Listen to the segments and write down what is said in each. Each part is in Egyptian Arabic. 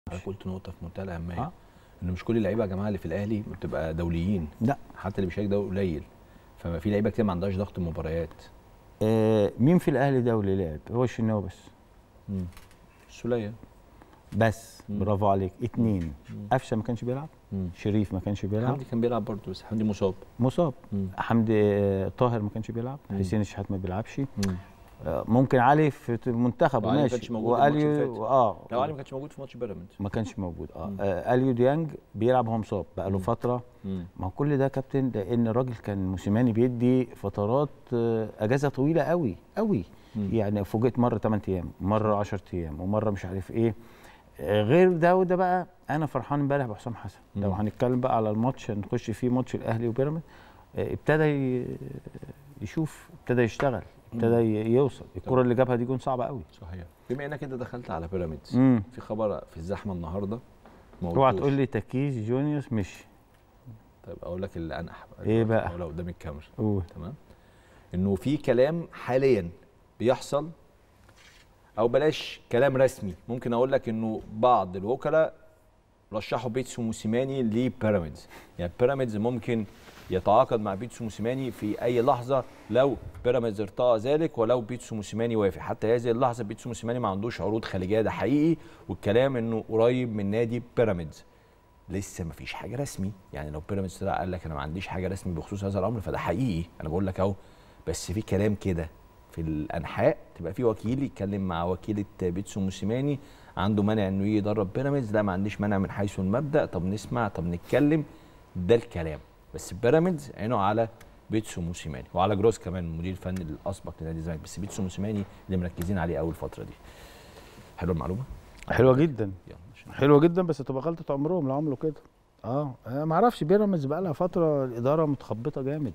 حضرتك قلت نقطه في منتهى الاهميه آه. ان مش كل اللعيبه يا جماعه اللي في الاهلي بتبقى دوليين لا حتى اللي بيشارك ده قليل فما في لعيبه كتير ما عندهاش ضغط مباريات آه مين في الاهلي دولي لعب هو الشناوي بس مم. السوليه بس مم. برافو عليك اتنين مم. قفشه ما كانش بيلعب مم. شريف ما كانش بيلعب حمدي كان بيلعب برضه بس حمدي مصاب مصاب مم. حمدي آه، طاهر ما كانش بيلعب مم. حسين الشحات ما بيلعبش مم. آه، ممكن علي في المنتخب وعلي ما وماشي كانش موجود الماتش اللي فات. اه لو علي ما كانش موجود في ماتش بيراميدز ما كانش موجود اه, مم. آه اليو ديانج بيلعب وهو مصاب بقى له مم. فتره مم. ما هو كل ده كابتن لان الراجل كان موسيماني بيدي فترات آه، اجازه طويله قوي قوي مم. يعني فوجئت مره 8 ايام مره 10 ايام ومره مش عارف ايه آه، غير ده وده بقى انا فرحان امبارح بحسام حسن لو مم. هنتكلم بقى على الماتش هنخش فيه ماتش الاهلي وبيراميدز آه، ابتدى ي- يشوف ابتدى يشتغل ابتدى ي- يوصل الكره اللي جابها دي جون صعبه قوي صحيح بما انك انت دخلت على بيراميدز امم في خبر في الزحمه النهارده ما اوعى قلتوش. تقول لي تكيس جونيوس مشي طيب اقول لك اللي انح إيه بقى؟ اقول قدام الكاميرا قول تمام انه في كلام حاليا بيحصل او بلاش كلام رسمي ممكن اقول لك انه بعض الوكلاء رشحوا بيتسو موسيماني لبيراميدز يعني بيراميدز ممكن يتعاقد مع بيتسو موسيماني في اي لحظه لو بيراميدز ارتأى ذلك ولو بيتسو موسيماني وافق حتى هذه اللحظه بيتسو موسيماني ما عندوش عروض خارجيه ده حقيقي والكلام انه قريب من نادي بيراميدز لسه ما فيش حاجه رسمي يعني لو بيراميدز طلع قال لك انا ما عنديش حاجه رسمي بخصوص هذا الامر فده حقيقي انا بقول لك اهو بس في كلام كده في الانحاء تبقى في وكيل يتكلم مع وكيله بيتسو موسيماني عنده مانع انه يجي يدرب بيراميدز لا ما عنديش مانع من حيث المبدا طب نسمع طب نتكلم ده الكلام بس بيراميدز عينه على بيتسو موسيماني وعلى جروس كمان المدير الفني الاسبق لنادي الزمالك بس بيتسو موسيماني اللي مركزين عليه اول فتره دي حلوه المعلومه حلوه جدا يلا عشان- حلوه جدا بس تبقى غلطه عمرهم لو عملوا كده اه أنا ما اعرفش بيراميدز بقى لها فتره الاداره متخبطه جامد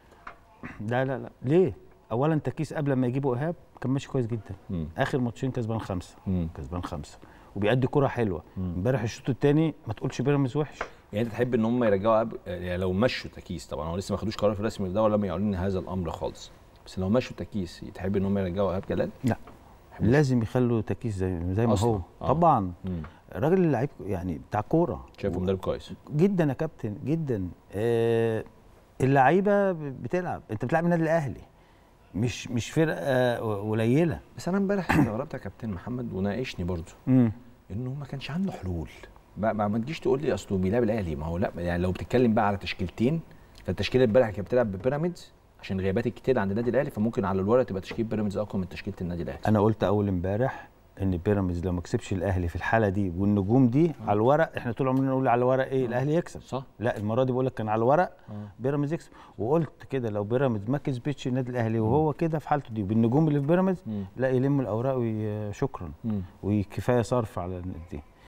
لا لا لا ليه اولا تكيس قبل ما يجيبوا ايهاب كان ماشي كويس جدا مم. اخر ماتشين كسبان خمسه مم. كسبان خمسه وبيأدي كرة حلوه مم. امبارح الشوط الثاني ما تقولش بيراميدز وحش يعني انت تحب ان هم يرجعوا أب... يعني لو مشوا تكيس طبعا هو لسه ما خدوش قرار في رسمي ده ولم يعلن هذا الامر خالص بس لو مشوا تكيس تحب ان هم يرجعوا ايهاب جلال؟ لا حلو. لازم يخلوا تكيس زي زي ما أصلاً. هو آه. طبعا مم. الراجل اللي لعيب يعني بتاع كوره شايفه مدرب كويس جدا يا كابتن جدا آه اللعيبه ب- بتلعب انت بتلعب النادي الاهلي مش مش فرقه قليله بس انا امبارح استغربت يا كابتن محمد وناقشني برضه امم انه ما كانش عنده حلول ما, ما, ما تجيش تقول لي اصله بيلعب الاهلي ما هو لا يعني لو بتتكلم بقى على تشكيلتين فالتشكيله امبارح كانت بتلعب ببيراميدز عشان غيابات الكتير عند النادي الاهلي فممكن على الورق تبقى تشكيل بيراميدز اقوى من تشكيله النادي الاهلي انا قلت اول امبارح ان بيراميدز لو ما كسبش الاهلي في الحاله دي والنجوم دي على الورق احنا طول عمرنا نقول على الورق ايه الاهلي يكسب صح لا المره دي بقول لك كان على الورق آه. بيراميدز يكسب وقلت كده لو بيراميدز ما كسبتش النادي الاهلي وهو كده في حالته دي بالنجوم اللي في بيراميدز مم. لا يلم الاوراق وشكرا مم. وكفايه صرف على النادي دي